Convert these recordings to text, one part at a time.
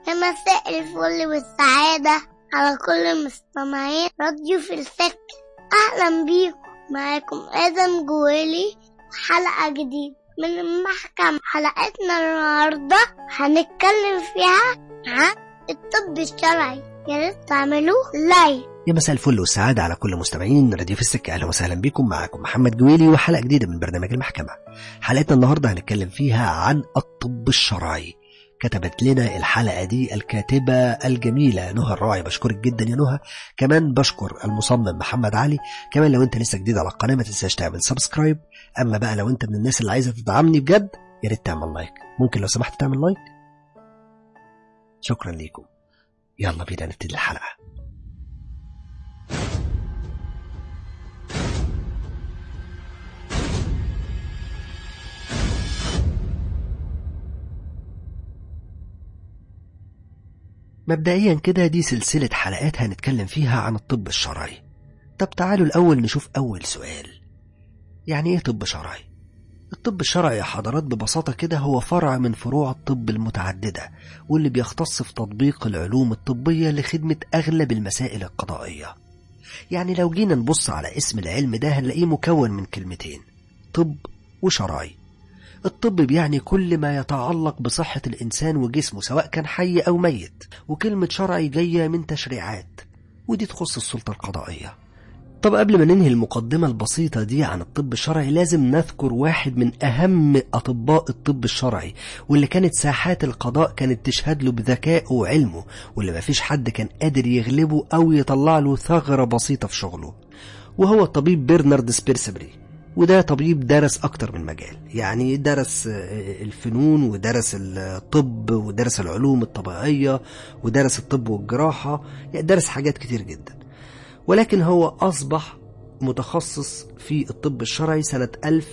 يا مساء الفل والسعادة على كل المستمعين راديو في السكة أهلا بيكم معاكم آدم جوالي حلقة جديدة من المحكمة حلقتنا النهاردة هنتكلم فيها عن الطب الشرعي يا ريت تعملوه لايك يا مساء الفل والسعادة على كل مستمعين راديو في السكة أهلا وسهلا بكم معاكم محمد جويلي وحلقة جديدة من برنامج المحكمة حلقتنا النهاردة هنتكلم فيها عن الطب الشرعي كتبت لنا الحلقة دي الكاتبة الجميلة نهى الراعي بشكرك جدا يا نهى كمان بشكر المصمم محمد علي كمان لو انت لسه جديد على القناة ما تنساش تعمل سبسكرايب اما بقى لو انت من الناس اللي عايزة تدعمني بجد يا ريت تعمل لايك ممكن لو سمحت تعمل لايك شكرا ليكم يلا بينا نبتدي الحلقة مبدئيا كده دي سلسلة حلقات هنتكلم فيها عن الطب الشرعي طب تعالوا الأول نشوف أول سؤال يعني إيه طب شرعي؟ الطب الشرعي يا حضرات ببساطة كده هو فرع من فروع الطب المتعددة واللي بيختص في تطبيق العلوم الطبية لخدمة أغلب المسائل القضائية يعني لو جينا نبص على اسم العلم ده هنلاقيه مكون من كلمتين طب وشرعي الطب بيعني كل ما يتعلق بصحة الإنسان وجسمه سواء كان حي أو ميت وكلمة شرعي جاية من تشريعات ودي تخص السلطة القضائية طب قبل ما ننهي المقدمة البسيطة دي عن الطب الشرعي لازم نذكر واحد من أهم أطباء الطب الشرعي واللي كانت ساحات القضاء كانت تشهد له بذكائه وعلمه واللي مفيش حد كان قادر يغلبه أو يطلع له ثغرة بسيطة في شغله وهو الطبيب برنارد سبيرسبري وده طبيب درس أكتر من مجال يعني درس الفنون ودرس الطب ودرس العلوم الطبيعية ودرس الطب والجراحة يعني درس حاجات كتير جدا ولكن هو أصبح متخصص في الطب الشرعي سنة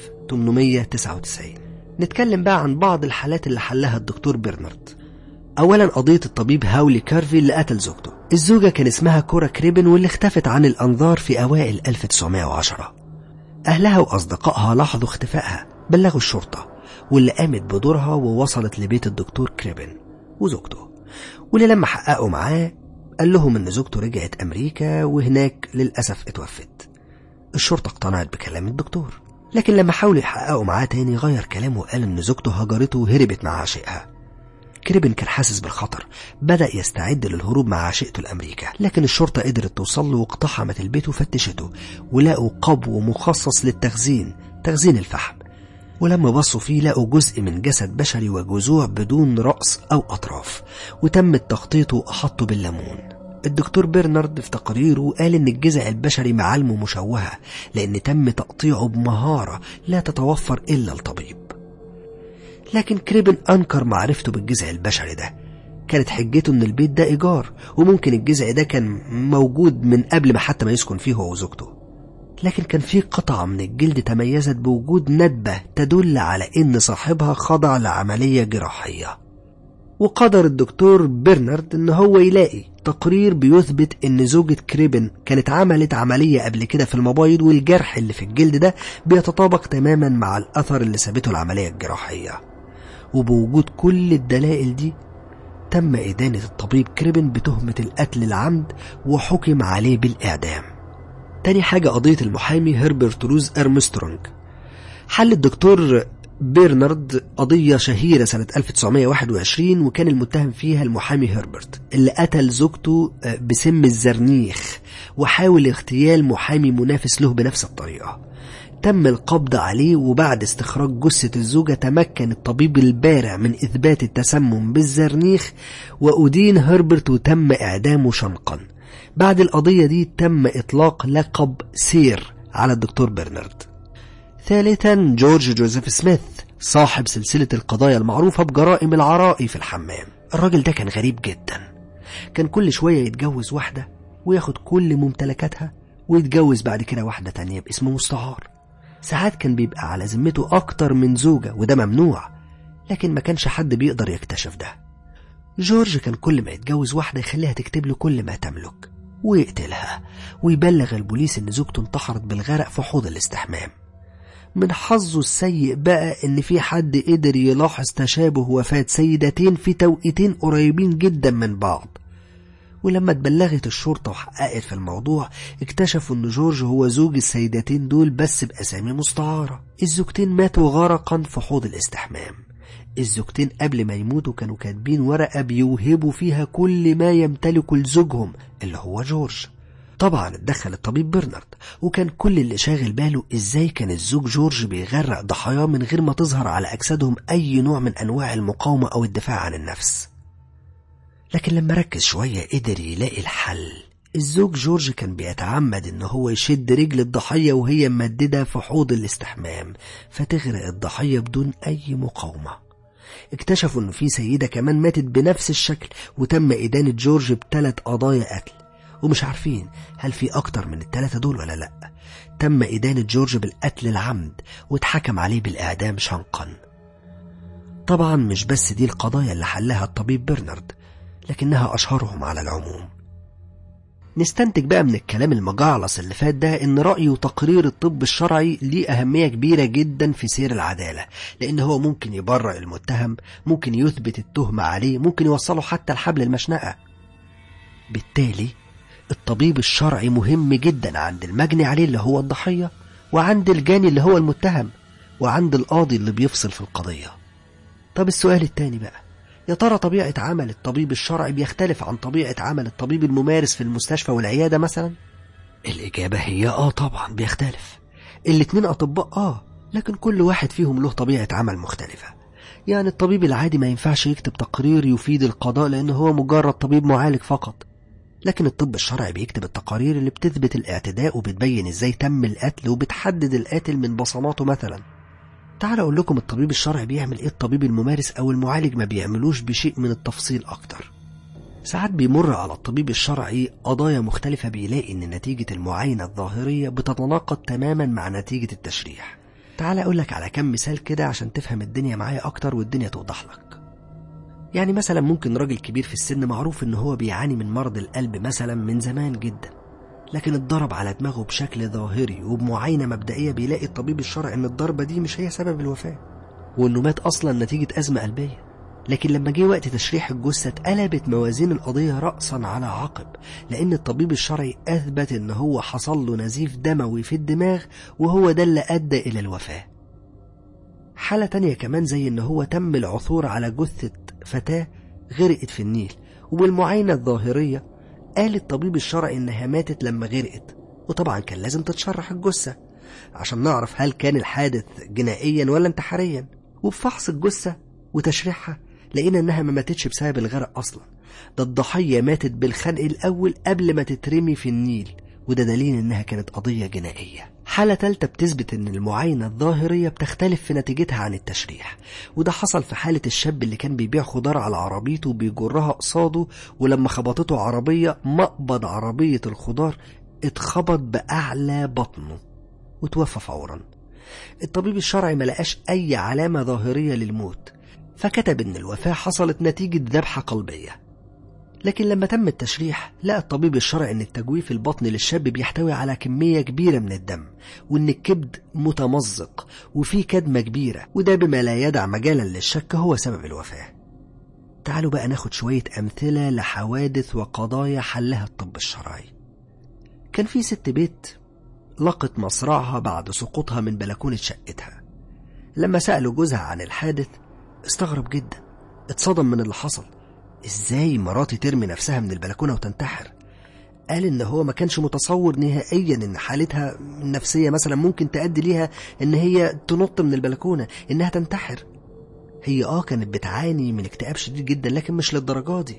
1899 نتكلم بقى عن بعض الحالات اللي حلها الدكتور برنارد أولا قضية الطبيب هاولي كارفي اللي قتل زوجته الزوجة كان اسمها كورا كريبن واللي اختفت عن الأنظار في أوائل 1910 أهلها وأصدقائها لاحظوا اختفائها بلغوا الشرطة واللي قامت بدورها ووصلت لبيت الدكتور كريبن وزوجته واللي لما حققوا معاه قال لهم إن زوجته رجعت أمريكا وهناك للأسف اتوفت الشرطة اقتنعت بكلام الدكتور لكن لما حاولوا يحققوا معاه تاني غير كلامه وقال إن زوجته هجرته وهربت مع عاشقها كريبن كان حاسس بالخطر بدأ يستعد للهروب مع عشيقته لأمريكا لكن الشرطة قدرت توصل له واقتحمت البيت وفتشته ولقوا قبو مخصص للتخزين تخزين الفحم ولما بصوا فيه لقوا جزء من جسد بشري وجذوع بدون رأس أو أطراف وتم تخطيطه وأحطه بالليمون الدكتور برنارد في تقريره قال إن الجذع البشري معالمه مشوهة لأن تم تقطيعه بمهارة لا تتوفر إلا الطبيب لكن كريبن أنكر معرفته بالجذع البشري ده كانت حجته إن البيت ده إيجار وممكن الجذع ده كان موجود من قبل ما حتى ما يسكن فيه هو وزوجته لكن كان في قطعة من الجلد تميزت بوجود ندبة تدل على إن صاحبها خضع لعملية جراحية وقدر الدكتور برنارد إن هو يلاقي تقرير بيثبت إن زوجة كريبن كانت عملت عملية قبل كده في المبايض والجرح اللي في الجلد ده بيتطابق تماما مع الأثر اللي سابته العملية الجراحية وبوجود كل الدلائل دي تم إدانة الطبيب كريبن بتهمة القتل العمد وحكم عليه بالإعدام تاني حاجة قضية المحامي هربرت روز أرمسترونج حل الدكتور بيرنارد قضية شهيرة سنة 1921 وكان المتهم فيها المحامي هربرت اللي قتل زوجته بسم الزرنيخ وحاول اغتيال محامي منافس له بنفس الطريقة تم القبض عليه وبعد استخراج جثة الزوجة تمكن الطبيب البارع من إثبات التسمم بالزرنيخ وأدين هربرت وتم إعدامه شنقا بعد القضية دي تم إطلاق لقب سير على الدكتور برنارد ثالثا جورج جوزيف سميث صاحب سلسلة القضايا المعروفة بجرائم العرائي في الحمام الراجل ده كان غريب جدا كان كل شوية يتجوز واحدة وياخد كل ممتلكاتها ويتجوز بعد كده واحدة تانية باسم مستعار ساعات كان بيبقى على ذمته أكتر من زوجة وده ممنوع لكن ما كانش حد بيقدر يكتشف ده جورج كان كل ما يتجوز واحدة يخليها تكتب له كل ما تملك ويقتلها ويبلغ البوليس إن زوجته انتحرت بالغرق في حوض الاستحمام من حظه السيء بقى إن في حد قدر يلاحظ تشابه وفاة سيدتين في توقيتين قريبين جدا من بعض ولما اتبلغت الشرطة وحققت في الموضوع اكتشفوا ان جورج هو زوج السيدتين دول بس بأسامي مستعارة الزوجتين ماتوا غرقا في حوض الاستحمام الزوجتين قبل ما يموتوا كانوا كاتبين ورقة بيوهبوا فيها كل ما يمتلكه لزوجهم اللي هو جورج طبعا اتدخل الطبيب برنارد وكان كل اللي شاغل باله ازاي كان الزوج جورج بيغرق ضحاياه من غير ما تظهر على اجسادهم اي نوع من انواع المقاومة او الدفاع عن النفس لكن لما ركز شوية قدر يلاقي الحل الزوج جورج كان بيتعمد ان هو يشد رجل الضحية وهي ممددة في حوض الاستحمام فتغرق الضحية بدون اي مقاومة اكتشفوا ان في سيدة كمان ماتت بنفس الشكل وتم ادانة جورج بثلاث قضايا قتل ومش عارفين هل في اكتر من الثلاثة دول ولا لا تم ادانة جورج بالقتل العمد واتحكم عليه بالاعدام شنقا طبعا مش بس دي القضايا اللي حلها الطبيب برنارد لكنها أشهرهم على العموم نستنتج بقى من الكلام المجعلص اللي فات ده ان رأي وتقرير الطب الشرعي ليه أهمية كبيرة جدا في سير العدالة لأن هو ممكن يبرئ المتهم ممكن يثبت التهمة عليه ممكن يوصله حتى الحبل المشنقة بالتالي الطبيب الشرعي مهم جدا عند المجني عليه اللي هو الضحية وعند الجاني اللي هو المتهم وعند القاضي اللي بيفصل في القضية طب السؤال التاني بقى يا ترى طبيعة عمل الطبيب الشرعي بيختلف عن طبيعة عمل الطبيب الممارس في المستشفى والعيادة مثلا؟ الإجابة هي آه طبعا بيختلف الاتنين أطباء آه لكن كل واحد فيهم له طبيعة عمل مختلفة يعني الطبيب العادي ما ينفعش يكتب تقرير يفيد القضاء لأنه هو مجرد طبيب معالج فقط لكن الطب الشرعي بيكتب التقارير اللي بتثبت الاعتداء وبتبين ازاي تم القتل وبتحدد القاتل من بصماته مثلا تعال أقول لكم الطبيب الشرعي بيعمل إيه الطبيب الممارس أو المعالج ما بيعملوش بشيء من التفصيل أكتر ساعات بيمر على الطبيب الشرعي قضايا مختلفة بيلاقي إن نتيجة المعاينة الظاهرية بتتناقض تماما مع نتيجة التشريح تعال أقول لك على كم مثال كده عشان تفهم الدنيا معايا أكتر والدنيا توضح لك يعني مثلا ممكن راجل كبير في السن معروف إن هو بيعاني من مرض القلب مثلا من زمان جدا لكن اتضرب على دماغه بشكل ظاهري وبمعاينة مبدئية بيلاقي الطبيب الشرعي إن الضربة دي مش هي سبب الوفاة وإنه مات أصلا نتيجة أزمة قلبية لكن لما جه وقت تشريح الجثة اتقلبت موازين القضية رأسا على عقب لأن الطبيب الشرعي أثبت إن هو حصل له نزيف دموي في الدماغ وهو ده اللي أدى إلى الوفاة حالة تانية كمان زي إن هو تم العثور على جثة فتاة غرقت في النيل وبالمعاينة الظاهرية قال الطبيب الشرعي إنها ماتت لما غرقت وطبعا كان لازم تتشرح الجثة عشان نعرف هل كان الحادث جنائيا ولا انتحاريا وبفحص الجثة وتشريحها لقينا إنها ما ماتتش بسبب الغرق أصلا ده الضحية ماتت بالخنق الأول قبل ما تترمي في النيل وده دليل إنها كانت قضية جنائية حالة تالتة بتثبت إن المعاينة الظاهرية بتختلف في نتيجتها عن التشريح وده حصل في حالة الشاب اللي كان بيبيع خضار على عربيته وبيجرها قصاده ولما خبطته عربية مقبض عربية الخضار اتخبط بأعلى بطنه وتوفى فورا الطبيب الشرعي ما لقاش أي علامة ظاهرية للموت فكتب إن الوفاة حصلت نتيجة ذبحة قلبية لكن لما تم التشريح لقى الطبيب الشرعي ان التجويف البطني للشاب بيحتوي على كمية كبيرة من الدم وان الكبد متمزق وفيه كدمة كبيرة وده بما لا يدع مجالا للشك هو سبب الوفاة تعالوا بقى ناخد شوية أمثلة لحوادث وقضايا حلها الطب الشرعي كان في ست بيت لقت مصرعها بعد سقوطها من بلكونة شقتها لما سألوا جوزها عن الحادث استغرب جدا اتصدم من اللي حصل ازاي مراتي ترمي نفسها من البلكونة وتنتحر قال ان هو ما كانش متصور نهائيا ان حالتها النفسية مثلا ممكن تؤدي ليها ان هي تنط من البلكونة انها تنتحر هي اه كانت بتعاني من اكتئاب شديد جدا لكن مش للدرجة دي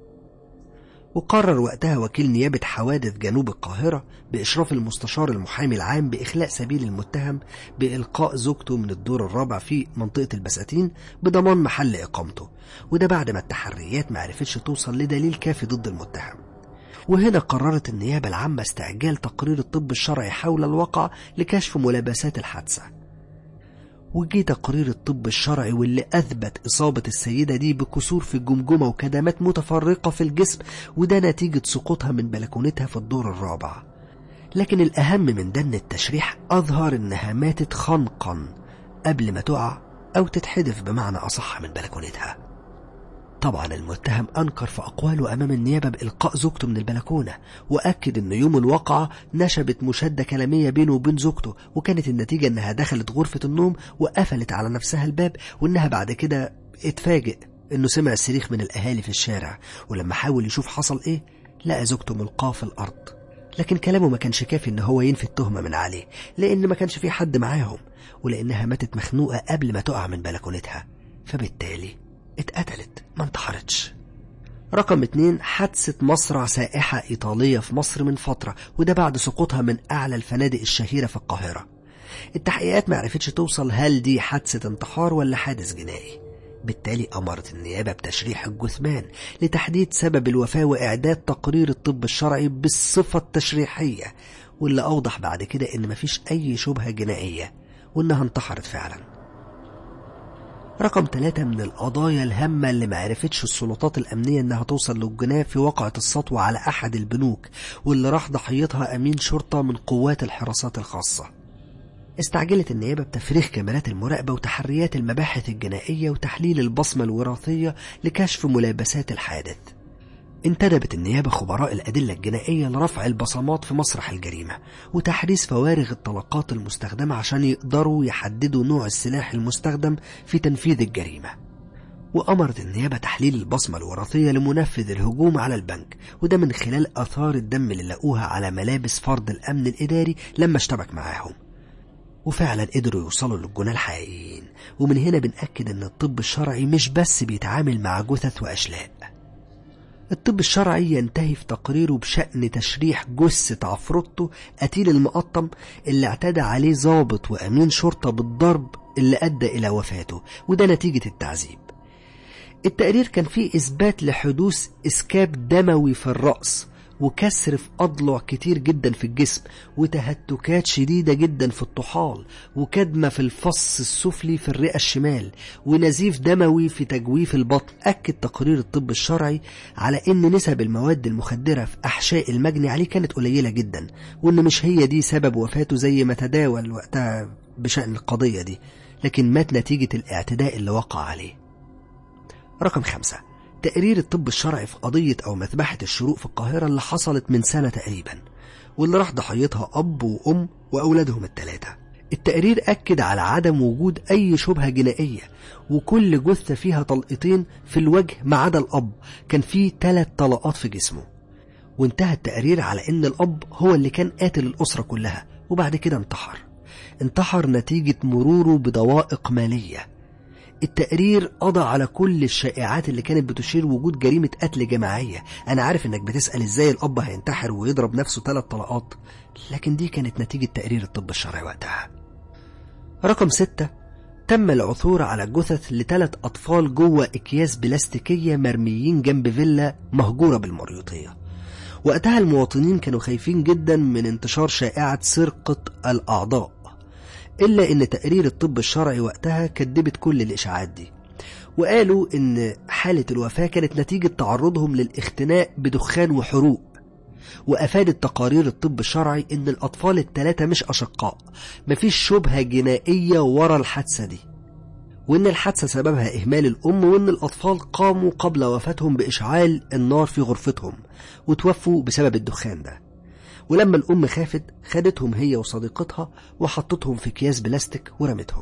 وقرر وقتها وكيل نيابة حوادث جنوب القاهرة بإشراف المستشار المحامي العام بإخلاء سبيل المتهم بإلقاء زوجته من الدور الرابع في منطقة البساتين بضمان محل إقامته وده بعد ما التحريات معرفتش توصل لدليل كافي ضد المتهم وهنا قررت النيابة العامة استعجال تقرير الطب الشرعي حول الواقع لكشف ملابسات الحادثة وجي تقرير الطب الشرعي واللي أثبت إصابة السيدة دي بكسور في الجمجمة وكدمات متفرقة في الجسم وده نتيجة سقوطها من بلكونتها في الدور الرابع لكن الأهم من ده إن التشريح أظهر إنها ماتت خنقا قبل ما تقع أو تتحدف بمعنى أصح من بلكونتها طبعا المتهم أنكر في أقواله أمام النيابة بإلقاء زوجته من البلكونة وأكد إن يوم الواقعة نشبت مشادة كلامية بينه وبين زوجته وكانت النتيجة إنها دخلت غرفة النوم وقفلت على نفسها الباب وإنها بعد كده اتفاجئ إنه سمع الصريخ من الأهالي في الشارع ولما حاول يشوف حصل إيه لقى زوجته ملقاة في الأرض لكن كلامه ما كانش كافي إن هو ينفي التهمة من عليه لأن ما كانش في حد معاهم ولأنها ماتت مخنوقة قبل ما تقع من بلكونتها فبالتالي اتقتلت ما انتحرتش رقم اتنين حادثة مصرع سائحة إيطالية في مصر من فترة وده بعد سقوطها من أعلى الفنادق الشهيرة في القاهرة التحقيقات معرفتش توصل هل دي حادثة انتحار ولا حادث جنائي بالتالي أمرت النيابة بتشريح الجثمان لتحديد سبب الوفاة وإعداد تقرير الطب الشرعي بالصفة التشريحية واللي أوضح بعد كده إن مفيش أي شبهة جنائية وإنها انتحرت فعلا رقم ثلاثة من القضايا الهامة اللي معرفتش السلطات الأمنية إنها توصل للجناه في واقعة السطوة على أحد البنوك واللي راح ضحيتها أمين شرطة من قوات الحراسات الخاصة استعجلت النيابة بتفريغ كاميرات المراقبة وتحريات المباحث الجنائية وتحليل البصمة الوراثية لكشف ملابسات الحادث انتدبت النيابة خبراء الأدلة الجنائية لرفع البصمات في مسرح الجريمة وتحريس فوارغ الطلقات المستخدمة عشان يقدروا يحددوا نوع السلاح المستخدم في تنفيذ الجريمة وأمرت النيابة تحليل البصمة الوراثية لمنفذ الهجوم على البنك وده من خلال آثار الدم اللي لقوها على ملابس فرد الأمن الإداري لما اشتبك معاهم وفعلا قدروا يوصلوا للجناه الحقيقيين ومن هنا بنأكد ان الطب الشرعي مش بس بيتعامل مع جثث وأشلاء الطب الشرعي ينتهي في تقريره بشأن تشريح جثة عفروتو قتيل المقطم اللي اعتدى عليه ضابط وأمين شرطة بالضرب اللي أدى إلى وفاته وده نتيجة التعذيب التقرير كان فيه إثبات لحدوث إسكاب دموي في الرأس وكسر في أضلع كتير جدا في الجسم وتهتكات شديدة جدا في الطحال وكدمة في الفص السفلي في الرئة الشمال ونزيف دموي في تجويف البطن أكد تقرير الطب الشرعي على أن نسب المواد المخدرة في أحشاء المجني عليه كانت قليلة جدا وأن مش هي دي سبب وفاته زي ما تداول وقتها بشأن القضية دي لكن مات نتيجة الاعتداء اللي وقع عليه رقم خمسة تقرير الطب الشرعي في قضية أو مذبحة الشروق في القاهرة اللي حصلت من سنة تقريبا واللي راح ضحيتها أب وأم وأولادهم الثلاثة التقرير أكد على عدم وجود أي شبهة جنائية وكل جثة فيها طلقتين في الوجه ما عدا الأب كان فيه ثلاث طلقات في جسمه وانتهى التقرير على أن الأب هو اللي كان قاتل الأسرة كلها وبعد كده انتحر انتحر نتيجة مروره بضوائق مالية التقرير قضى على كل الشائعات اللي كانت بتشير وجود جريمة قتل جماعية أنا عارف إنك بتسأل إزاي الأب هينتحر ويضرب نفسه ثلاث طلقات لكن دي كانت نتيجة تقرير الطب الشرعي وقتها رقم ستة تم العثور على جثث لثلاث أطفال جوه أكياس بلاستيكية مرميين جنب فيلا مهجورة بالمريوطية وقتها المواطنين كانوا خايفين جدا من انتشار شائعة سرقة الأعضاء إلا إن تقرير الطب الشرعي وقتها كدبت كل الإشاعات دي وقالوا إن حالة الوفاة كانت نتيجة تعرضهم للاختناق بدخان وحروق وأفادت تقارير الطب الشرعي إن الأطفال الثلاثة مش أشقاء مفيش شبهة جنائية ورا الحادثة دي وإن الحادثة سببها إهمال الأم وإن الأطفال قاموا قبل وفاتهم بإشعال النار في غرفتهم وتوفوا بسبب الدخان ده ولما الأم خافت خدتهم هي وصديقتها وحطتهم في أكياس بلاستيك ورمتهم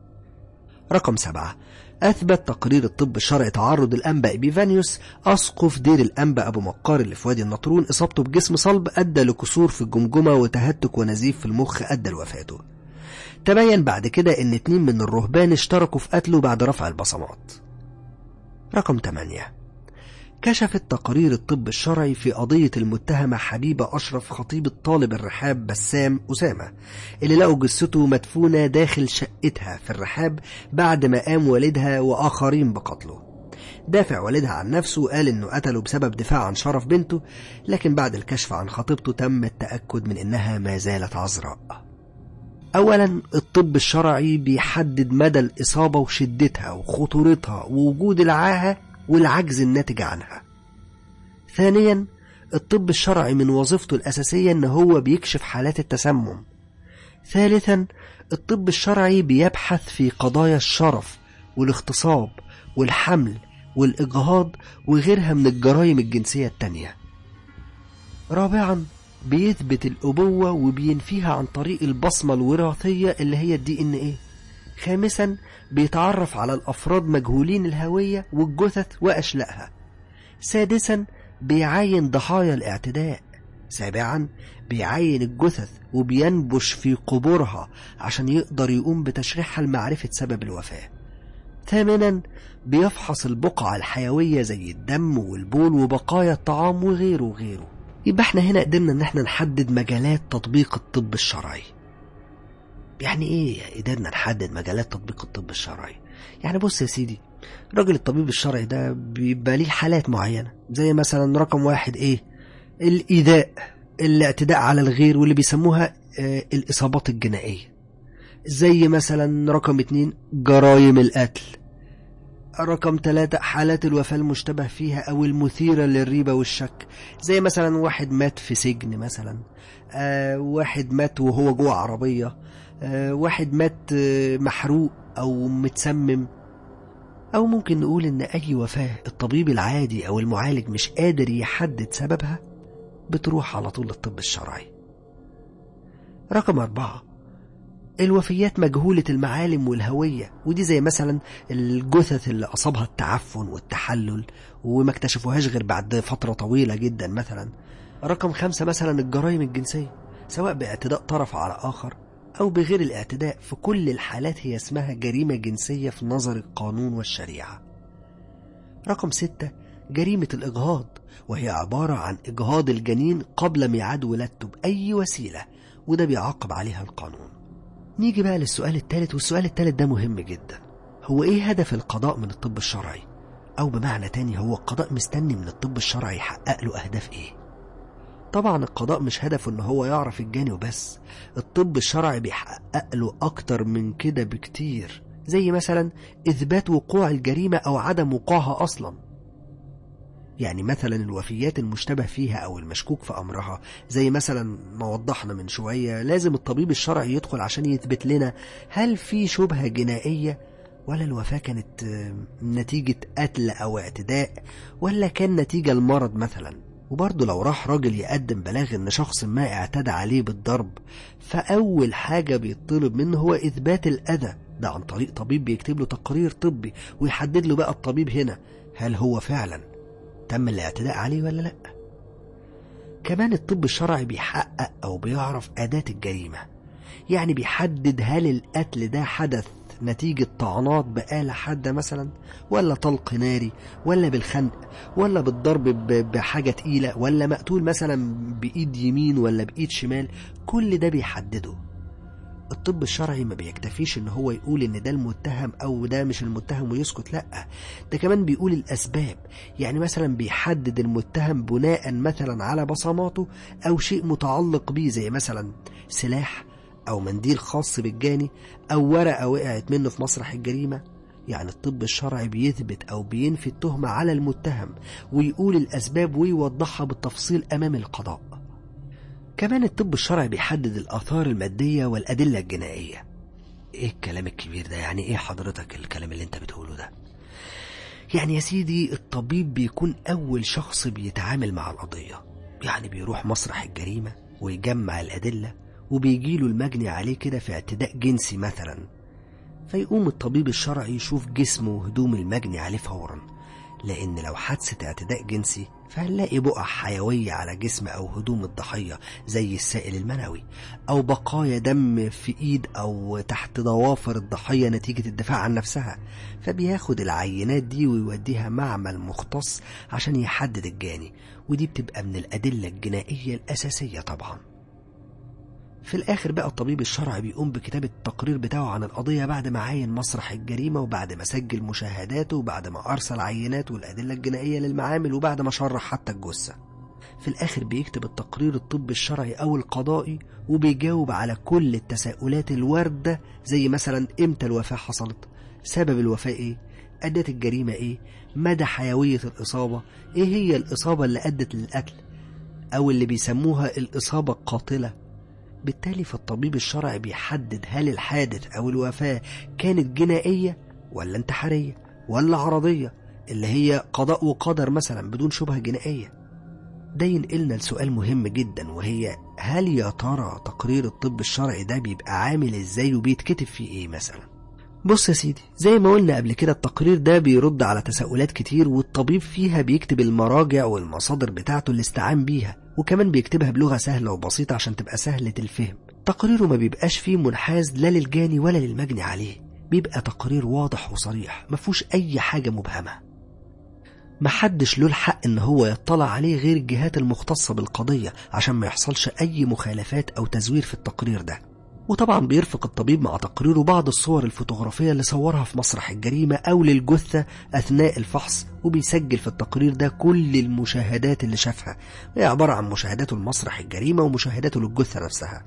رقم سبعة أثبت تقرير الطب الشرعي تعرض الأنبا إبيفانيوس أسقف دير الأنبا أبو مقار اللي في وادي النطرون إصابته بجسم صلب أدى لكسور في الجمجمة وتهتك ونزيف في المخ أدى لوفاته تبين بعد كده إن اتنين من الرهبان اشتركوا في قتله بعد رفع البصمات رقم 8 كشفت تقارير الطب الشرعي في قضية المتهمة حبيبة أشرف خطيب الطالب الرحاب بسام أسامة اللي لقوا جثته مدفونة داخل شقتها في الرحاب بعد ما قام والدها وآخرين بقتله دافع والدها عن نفسه وقال انه قتله بسبب دفاع عن شرف بنته لكن بعد الكشف عن خطيبته تم التأكد من انها ما زالت عذراء اولا الطب الشرعي بيحدد مدى الاصابة وشدتها وخطورتها ووجود العاهة والعجز الناتج عنها ثانيا الطب الشرعي من وظيفته الأساسية إن هو بيكشف حالات التسمم ثالثا الطب الشرعي بيبحث في قضايا الشرف والاغتصاب والحمل والإجهاض وغيرها من الجرائم الجنسية التانية رابعا بيثبت الأبوة وبينفيها عن طريق البصمة الوراثية اللي هي الدي ان ايه خامسا بيتعرف على الأفراد مجهولين الهوية والجثث وأشلائها سادسا بيعاين ضحايا الاعتداء سابعا بيعاين الجثث وبينبش في قبورها عشان يقدر يقوم بتشريحها لمعرفة سبب الوفاة ثامنا بيفحص البقع الحيوية زي الدم والبول وبقايا الطعام وغيره وغيره يبقى احنا هنا قدرنا ان احنا نحدد مجالات تطبيق الطب الشرعي يعني ايه قدرنا نحدد مجالات تطبيق الطب الشرعي يعني بص يا سيدي راجل الطبيب الشرعي ده بيبقى ليه حالات معينة زي مثلا رقم واحد ايه الإيذاء الاعتداء على الغير واللي بيسموها آه الإصابات الجنائية زي مثلا رقم اتنين جرائم القتل رقم ثلاثة حالات الوفاة المشتبه فيها أو المثيرة للريبة والشك زي مثلا واحد مات في سجن مثلا آه واحد مات وهو جوه عربية آه واحد مات آه محروق أو متسمم أو ممكن نقول إن أي وفاة الطبيب العادي أو المعالج مش قادر يحدد سببها بتروح على طول للطب الشرعي رقم أربعة الوفيات مجهولة المعالم والهوية ودي زي مثلا الجثث اللي أصابها التعفن والتحلل وما اكتشفوهاش غير بعد فترة طويلة جدا مثلا رقم خمسة مثلا الجرائم الجنسية سواء باعتداء طرف على آخر أو بغير الاعتداء في كل الحالات هي اسمها جريمة جنسية في نظر القانون والشريعة رقم ستة جريمة الإجهاض وهي عبارة عن إجهاض الجنين قبل ميعاد ولادته بأي وسيلة وده بيعاقب عليها القانون نيجي بقى للسؤال الثالث والسؤال الثالث ده مهم جدا هو ايه هدف القضاء من الطب الشرعي او بمعنى تاني هو القضاء مستني من الطب الشرعي يحقق له اهداف ايه طبعا القضاء مش هدفه ان هو يعرف الجاني وبس الطب الشرعي بيحقق له اكتر من كده بكتير زي مثلا اثبات وقوع الجريمة او عدم وقوعها اصلا يعني مثلا الوفيات المشتبه فيها أو المشكوك في أمرها زي مثلا ما وضحنا من شوية لازم الطبيب الشرعي يدخل عشان يثبت لنا هل في شبهة جنائية ولا الوفاة كانت نتيجة قتل أو اعتداء ولا كان نتيجة المرض مثلا وبرضه لو راح راجل يقدم بلاغ ان شخص ما اعتدى عليه بالضرب فأول حاجة بيطلب منه هو إثبات الأذى ده عن طريق طبيب بيكتب له تقرير طبي ويحدد له بقى الطبيب هنا هل هو فعلا تم الاعتداء عليه ولا لا كمان الطب الشرعي بيحقق أو بيعرف أداة الجريمة يعني بيحدد هل القتل ده حدث نتيجة طعنات بآلة حادة مثلا ولا طلق ناري ولا بالخنق ولا بالضرب بحاجة تقيلة ولا مقتول مثلا بإيد يمين ولا بإيد شمال كل ده بيحدده الطب الشرعي ما بيكتفيش ان هو يقول ان ده المتهم او ده مش المتهم ويسكت لا ده كمان بيقول الاسباب يعني مثلا بيحدد المتهم بناء مثلا على بصماته او شيء متعلق بيه زي مثلا سلاح او منديل خاص بالجاني او ورقة وقعت منه في مسرح الجريمة يعني الطب الشرعي بيثبت او بينفي التهمة على المتهم ويقول الاسباب ويوضحها بالتفصيل امام القضاء كمان الطب الشرعي بيحدد الآثار المادية والأدلة الجنائية إيه الكلام الكبير ده يعني إيه حضرتك الكلام اللي أنت بتقوله ده يعني يا سيدي الطبيب بيكون أول شخص بيتعامل مع القضية يعني بيروح مسرح الجريمة ويجمع الأدلة وبيجيله المجني عليه كده في اعتداء جنسي مثلا فيقوم الطبيب الشرعي يشوف جسمه وهدوم المجني عليه فورا لأن لو حادثة اعتداء جنسي فهنلاقي بقع حيوية على جسم أو هدوم الضحية زي السائل المنوي أو بقايا دم في إيد أو تحت ضوافر الضحية نتيجة الدفاع عن نفسها فبياخد العينات دي ويوديها معمل مختص عشان يحدد الجاني ودي بتبقى من الأدلة الجنائية الأساسية طبعا في الآخر بقى الطبيب الشرعي بيقوم بكتابة التقرير بتاعه عن القضية بعد ما عاين مسرح الجريمة وبعد ما سجل مشاهداته وبعد ما أرسل عينات والأدلة الجنائية للمعامل وبعد ما شرح حتى الجثة في الآخر بيكتب التقرير الطبي الشرعي أو القضائي وبيجاوب على كل التساؤلات الواردة زي مثلا إمتى الوفاة حصلت سبب الوفاة إيه أداة الجريمة إيه مدى حيوية الإصابة إيه هي الإصابة اللي أدت للقتل أو اللي بيسموها الإصابة القاتلة بالتالي فالطبيب الشرعي بيحدد هل الحادث أو الوفاة كانت جنائية ولا انتحارية ولا عرضية اللي هي قضاء وقدر مثلا بدون شبهة جنائية ده ينقلنا لسؤال مهم جدا وهي هل يا ترى تقرير الطب الشرعي ده بيبقى عامل ازاي وبيتكتب فيه ايه مثلا بص يا سيدي زي ما قلنا قبل كده التقرير ده بيرد على تساؤلات كتير والطبيب فيها بيكتب المراجع والمصادر بتاعته اللي استعان بيها وكمان بيكتبها بلغة سهلة وبسيطة عشان تبقى سهلة الفهم تقريره ما بيبقاش فيه منحاز لا للجاني ولا للمجني عليه بيبقى تقرير واضح وصريح مفهوش أي حاجة مبهمة محدش له الحق ان هو يطلع عليه غير الجهات المختصة بالقضية عشان ما يحصلش اي مخالفات او تزوير في التقرير ده وطبعا بيرفق الطبيب مع تقريره بعض الصور الفوتوغرافية اللي صورها في مسرح الجريمة أو للجثة أثناء الفحص وبيسجل في التقرير ده كل المشاهدات اللي شافها هي عبارة عن مشاهداته لمسرح الجريمة ومشاهداته للجثة نفسها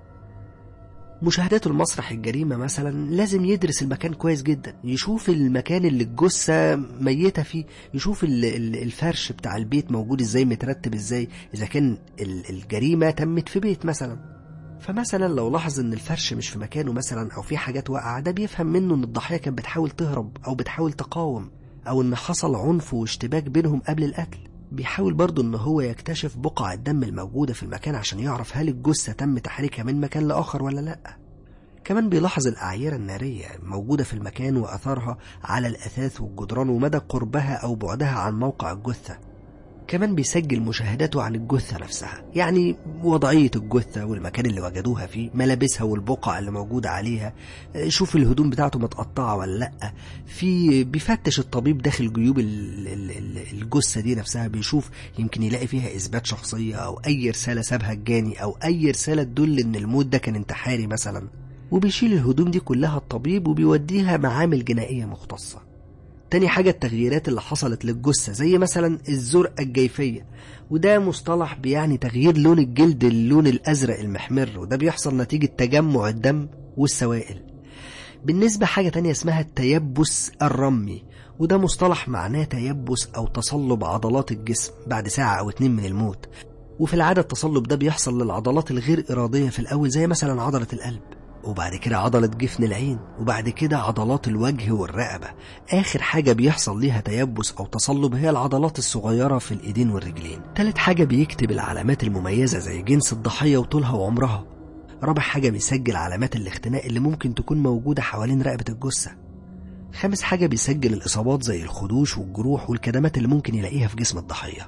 مشاهداته المسرح الجريمة مثلا لازم يدرس المكان كويس جدا يشوف المكان اللي الجثة ميتة فيه يشوف ال- ال- الفرش بتاع البيت موجود ازاي مترتب ازاي اذا كان ال- الجريمة تمت في بيت مثلا فمثلا لو لاحظ ان الفرش مش في مكانه مثلا او في حاجات واقعة ده بيفهم منه ان الضحية كانت بتحاول تهرب او بتحاول تقاوم او ان حصل عنف واشتباك بينهم قبل القتل بيحاول برضه ان هو يكتشف بقع الدم الموجودة في المكان عشان يعرف هل الجثة تم تحريكها من مكان لآخر ولا لأ كمان بيلاحظ الأعيرة النارية موجودة في المكان وأثرها على الأثاث والجدران ومدى قربها أو بعدها عن موقع الجثة كمان بيسجل مشاهداته عن الجثة نفسها يعني وضعية الجثة والمكان اللي وجدوها فيه ملابسها والبقع اللي موجودة عليها شوف الهدوم بتاعته متقطعة ولا لأ في بيفتش الطبيب داخل جيوب ال- ال- ال- الجثة دي نفسها بيشوف يمكن يلاقي فيها إثبات شخصية أو أي رسالة سابها الجاني أو أي رسالة تدل إن الموت ده كان انتحاري مثلا وبيشيل الهدوم دي كلها الطبيب وبيوديها معامل جنائية مختصة تاني حاجة التغييرات اللي حصلت للجثة زي مثلا الزرقة الجيفية وده مصطلح بيعني تغيير لون الجلد للون الأزرق المحمر وده بيحصل نتيجة تجمع الدم والسوائل بالنسبة حاجة تانية اسمها التيبس الرمي وده مصطلح معناه تيبس أو تصلب عضلات الجسم بعد ساعة أو اتنين من الموت وفي العادة التصلب ده بيحصل للعضلات الغير إرادية في الأول زي مثلا عضلة القلب وبعد كده عضلة جفن العين وبعد كده عضلات الوجه والرقبة آخر حاجة بيحصل ليها تيبس أو تصلب هي العضلات الصغيرة في الإيدين والرجلين تالت حاجة بيكتب العلامات المميزة زي جنس الضحية وطولها وعمرها رابع حاجة بيسجل علامات الاختناق اللي ممكن تكون موجودة حوالين رقبة الجثة خامس حاجة بيسجل الإصابات زي الخدوش والجروح والكدمات اللي ممكن يلاقيها في جسم الضحية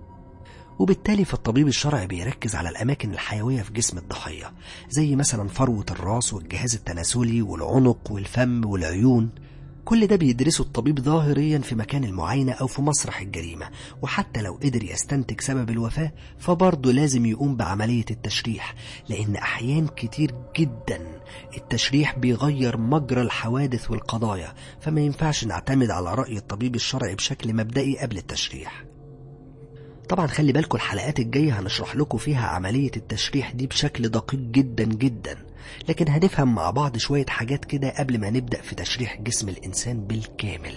وبالتالي فالطبيب الشرعي بيركز على الأماكن الحيوية في جسم الضحية زي مثلا فروة الراس والجهاز التناسلي والعنق والفم والعيون كل ده بيدرسه الطبيب ظاهريا في مكان المعاينة أو في مسرح الجريمة وحتى لو قدر يستنتج سبب الوفاة فبرضه لازم يقوم بعملية التشريح لأن أحيان كتير جدا التشريح بيغير مجرى الحوادث والقضايا فما ينفعش نعتمد على رأي الطبيب الشرعي بشكل مبدئي قبل التشريح طبعا خلي بالكم الحلقات الجاية هنشرح لكم فيها عملية التشريح دي بشكل دقيق جدا جدا لكن هنفهم مع بعض شوية حاجات كده قبل ما نبدأ في تشريح جسم الإنسان بالكامل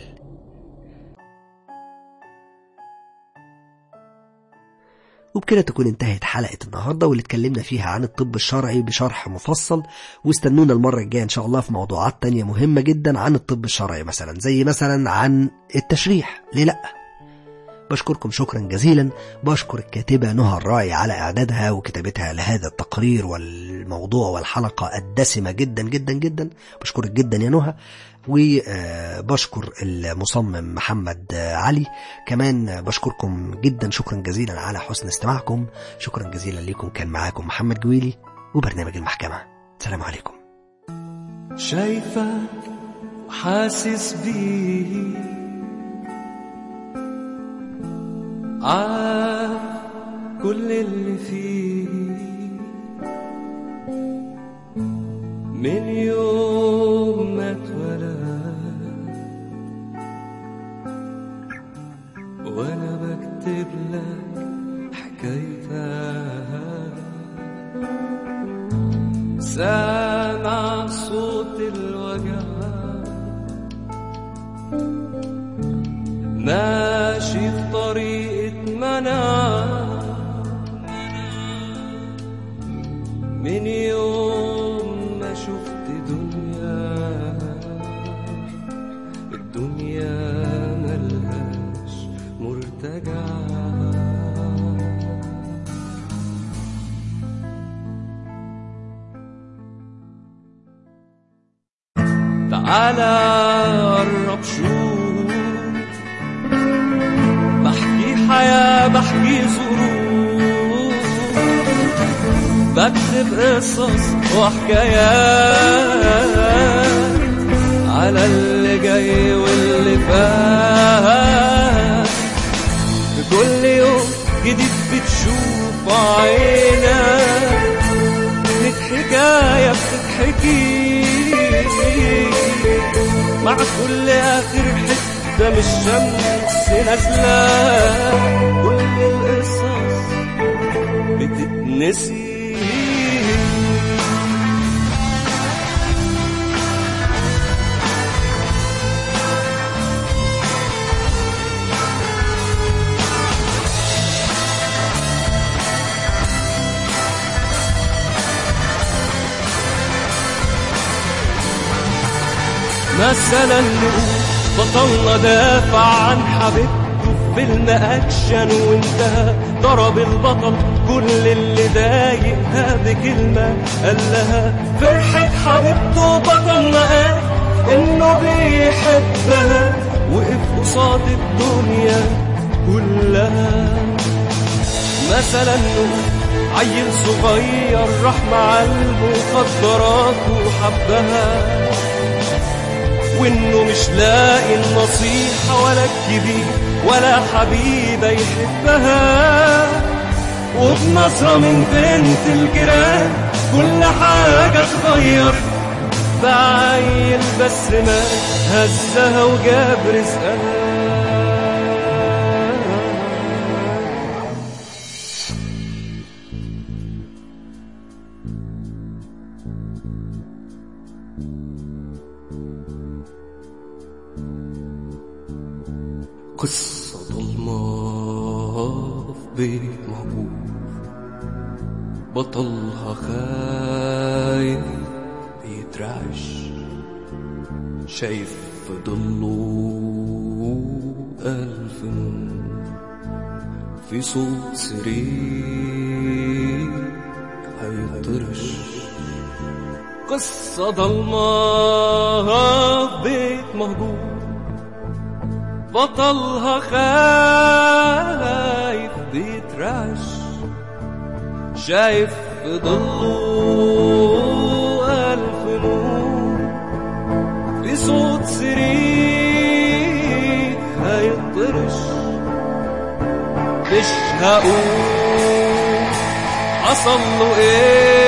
وبكده تكون انتهت حلقة النهاردة واللي اتكلمنا فيها عن الطب الشرعي بشرح مفصل واستنونا المرة الجاية ان شاء الله في موضوعات تانية مهمة جدا عن الطب الشرعي مثلا زي مثلا عن التشريح ليه لأ بشكركم شكرا جزيلا بشكر الكاتبة نهى الراعي على إعدادها وكتابتها لهذا التقرير والموضوع والحلقة الدسمة جدا جدا جدا بشكرك جدا يا نهى وبشكر المصمم محمد علي كمان بشكركم جدا شكرا جزيلا على حسن استماعكم شكرا جزيلا لكم كان معاكم محمد جويلي وبرنامج المحكمة السلام عليكم شايفك وحاسس بيه عارف كل اللي فيه من يوم ما اتولد وانا بكتب لك حكايتها سامع صوت الوجع ماشي في طريقة منع من يوم ما شفت دنيا الدنيا ملهاش مرتجع تعالى قرب شوف بحكي حياة بحكي ظروف بكتب قصص وحكايات على اللي جاي واللي فات في كل يوم جديد بتشوف عينك لك حكاية بتتحكي مع كل آخر حتة من الشمس نازلة كل القصص بتتنسي مثلا نقول بطلنا دافع عن حبيبته في فيلم اكشن وانتهى ضرب البطل كل اللي ضايقها بكلمة قال لها فرحة حبيبته بطلنا قال انه بيحبها وقف قصاد الدنيا كلها مثلا نقول عيل صغير راح مع المخدرات وحبها وانه مش لاقي النصيحة ولا الكبير ولا حبيبة يحبها وبنظرة من بنت الجيران كل حاجة اتغير بعيل بس ما هزها وجاب رزقها قصة ضلمة في بيت مهجور بطلها خايف بيترعش شايف في ضله ألف نور في صوت سرير هيطرش قصة ضلمة في بيت مهجور بطلها خايف بيترعش شايف في ضله ألف نور في صوت سرير هيطرش مش هقول حصل له ايه